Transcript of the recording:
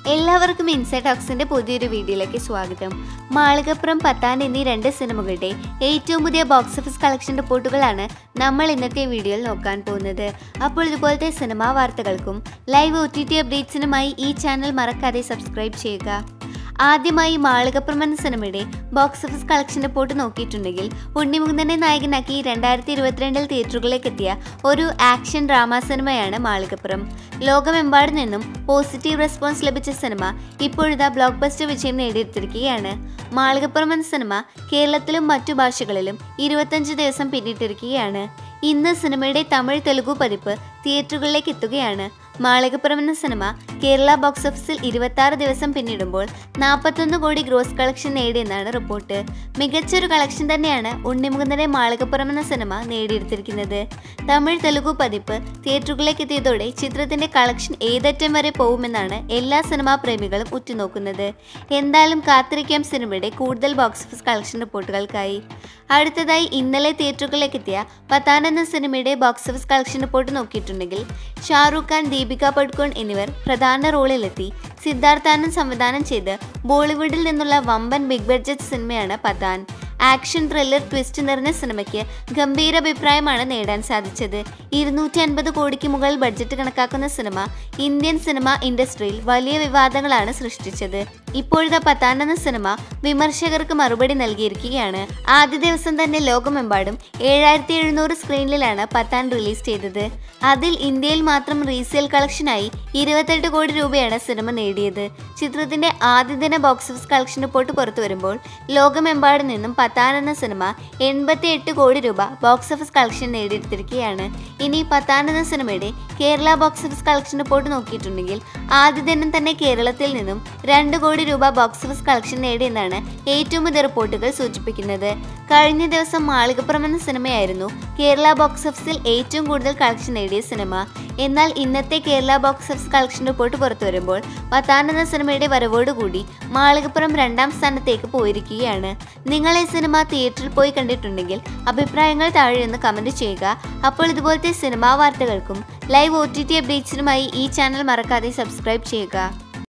എല്ലാവർക്കും ഇൻസൈഡ് ടോക്സിന്റെ പുതിയൊരു വീഡിയോയിലേക്ക് സ്വാഗതം മാളികപ്പുറം പത്താൻ എന്നീ രണ്ട് സിനിമകളുടെ ഏറ്റവും പുതിയ ബോക്സ് ഓഫീസ് കളക്ഷൻ റിപ്പോർട്ടുകളാണ് നമ്മൾ ഇന്നത്തെ വീഡിയോയിൽ നോക്കാൻ പോകുന്നത് അപ്പോൾ ഇതുപോലത്തെ സിനിമാ വാർത്തകൾക്കും ലൈവ് ഒ ടി ടി അപ്ഡേറ്റ്സിനുമായി ഈ ചാനൽ മറക്കാതെ സബ്സ്ക്രൈബ് ചെയ്യുക ആദ്യമായി മാളികപ്പുറം എന്ന സിനിമയുടെ ബോക്സ് ഓഫീസ് കളക്ഷൻ റിപ്പോർട്ട് നോക്കിയിട്ടുണ്ടെങ്കിൽ ഉണ്ണിമുകുന്ദനെ നായകനാക്കി രണ്ടായിരത്തി ഇരുപത്തിരണ്ടിൽ തിയേറ്ററുകളിലേക്ക് എത്തിയ ഒരു ആക്ഷൻ ഡ്രാമ സിനിമയാണ് മാളികപ്പുറം ലോകമെമ്പാടു നിന്നും പോസിറ്റീവ് റെസ്പോൺസ് ലഭിച്ച സിനിമ ഇപ്പോഴിതാ ബ്ലോക്ക് ബസ്റ്റർ വിജയം നേടിയെടുത്തിരിക്കുകയാണ് മാളികപ്പുറം എന്ന സിനിമ കേരളത്തിലും മറ്റു ഭാഷകളിലും ഇരുപത്തഞ്ച് ദിവസം പിന്നിട്ടിരിക്കുകയാണ് ഇന്ന് സിനിമയുടെ തമിഴ് തെലുഗു പതിപ്പ് തിയേറ്ററുകളിലേക്ക് എത്തുകയാണ് മാളികപ്പുറം എന്ന സിനിമ കേരള ബോക്സ് ഓഫീസിൽ ഇരുപത്തി ആറ് ദിവസം പിന്നിടുമ്പോൾ നാൽപ്പത്തൊന്ന് കോടി ഗ്രോസ് കളക്ഷൻ നേടിയെന്നാണ് റിപ്പോർട്ട് മികച്ചൊരു കളക്ഷൻ തന്നെയാണ് ഉണ്ണിമുകുന്ദന്റെ മാളികപ്പുറം എന്ന സിനിമ നേടിയെടുത്തിരിക്കുന്നത് തമിഴ് തെലുഗു പതിപ്പ് തിയേറ്ററുകളിലേക്ക് എത്തിയതോടെ ചിത്രത്തിന്റെ കളക്ഷൻ ഏതറ്റം വരെ പോകുമെന്നാണ് എല്ലാ സിനിമാ പ്രേമികളും ഉറ്റുനോക്കുന്നത് എന്തായാലും കാത്തിരിക്കാം സിനിമയുടെ കൂടുതൽ ബോക്സ് ഓഫീസ് കളക്ഷൻ റിപ്പോർട്ടുകൾക്കായി അടുത്തതായി ഇന്നലെ തിയേറ്ററുകളിലേക്ക് എത്തിയ പത്താൻ എന്ന സിനിമയുടെ ബോക്സ് ഓഫീസ് കളക്ഷൻ റിപ്പോർട്ട് നോക്കിയിട്ടുണ്ടെങ്കിൽ ഷാറൂഖ് ഖാൻ ദീപിക പഡുക്കോൺ എന്നിവർ പ്രധാന റോളിലെത്തി സിദ്ധാർത്ഥാനന്ദ് സംവിധാനം ചെയ്ത് ബോളിവുഡിൽ നിന്നുള്ള വമ്പൻ ബിഗ് ബഡ്ജറ്റ് സിനിമയാണ് പത്താൻ ആക്ഷൻ ത്രില്ലർ ട്വിസ്റ്റ് നിറഞ്ഞ സിനിമയ്ക്ക് ഗംഭീര അഭിപ്രായമാണ് നേടാൻ സാധിച്ചത് ഇരുന്നൂറ്റി അൻപത് കോടിക്ക് മുകളിൽ ബഡ്ജറ്റ് കണക്കാക്കുന്ന സിനിമ ഇന്ത്യൻ സിനിമ ഇൻഡസ്ട്രിയിൽ വലിയ വിവാദങ്ങളാണ് സൃഷ്ടിച്ചത് ഇപ്പോഴത്തെ പത്താൻ എന്ന സിനിമ വിമർശകർക്ക് മറുപടി നൽകിയിരിക്കുകയാണ് ആദ്യ ദിവസം തന്നെ ലോകമെമ്പാടും ഏഴായിരത്തി എഴുന്നൂറ് സ്ക്രീനിലാണ് പത്താൻ റിലീസ് ചെയ്തത് അതിൽ ഇന്ത്യയിൽ മാത്രം റീസെയിൽ കളക്ഷനായി ഇരുപത്തെട്ട് കോടി രൂപയാണ് സിനിമ നേടിയത് ചിത്രത്തിന്റെ ആദ്യ ദിന ബോക്സ് ഓഫീസ് കളക്ഷൻ റിപ്പോർട്ട് പുറത്തു വരുമ്പോൾ ലോകമെമ്പാടു നിന്നും പത്താൻ എന്ന സിനിമ എൺപത്തി എട്ട് കോടി രൂപ ബോക്സ് ഓഫീസ് കളക്ഷൻ നേടിയെടുത്തിരിക്കുകയാണ് ഇനി പത്താൻ എന്ന സിനിമയുടെ Kerala box office collection report നോക്കിയിട്ടുണ്ടെങ്കിൽ ആദ്യ ദിനം തന്നെ കേരളത്തിൽ നിന്നും രണ്ട് കോടി രൂപ ബോക്സ് ഓഫീസ് കളക്ഷൻ നേടിയെന്നാണ് ഏറ്റവും പുതിയ റിപ്പോർട്ടുകൾ സൂചിപ്പിക്കുന്നത് കഴിഞ്ഞ ദിവസം മാളികപ്പുറം എന്ന സിനിമയായിരുന്നു കേരള ബോക്സ് ഓഫീസിൽ ഏറ്റവും കൂടുതൽ കളക്ഷൻ നേടിയ സിനിമ എന്നാൽ ഇന്നത്തെ Kerala box office collection report പുറത്തു വരുമ്പോൾ പത്താൻ എന്ന സിനിമയുടെ വരവോടുകൂടി മാളികപ്പുറം രണ്ടാം സ്ഥാനത്തേക്ക് പോയിരിക്കുകയാണ് നിങ്ങൾ ഈ സിനിമ തിയേറ്ററിൽ പോയി കണ്ടിട്ടുണ്ടെങ്കിൽ അഭിപ്രായങ്ങൾ താഴെ നിന്ന് കമൻറ്റ് ചെയ്യുക അപ്പോൾ ഇതുപോലത്തെ സിനിമാ വാർത്തകൾക്കും ലൈവ് ഒ ടി ടി അപ്ഡേറ്റ്സിനുമായി ഈ ചാനൽ മറക്കാതെ സബ്സ്ക്രൈബ് ചെയ്യുക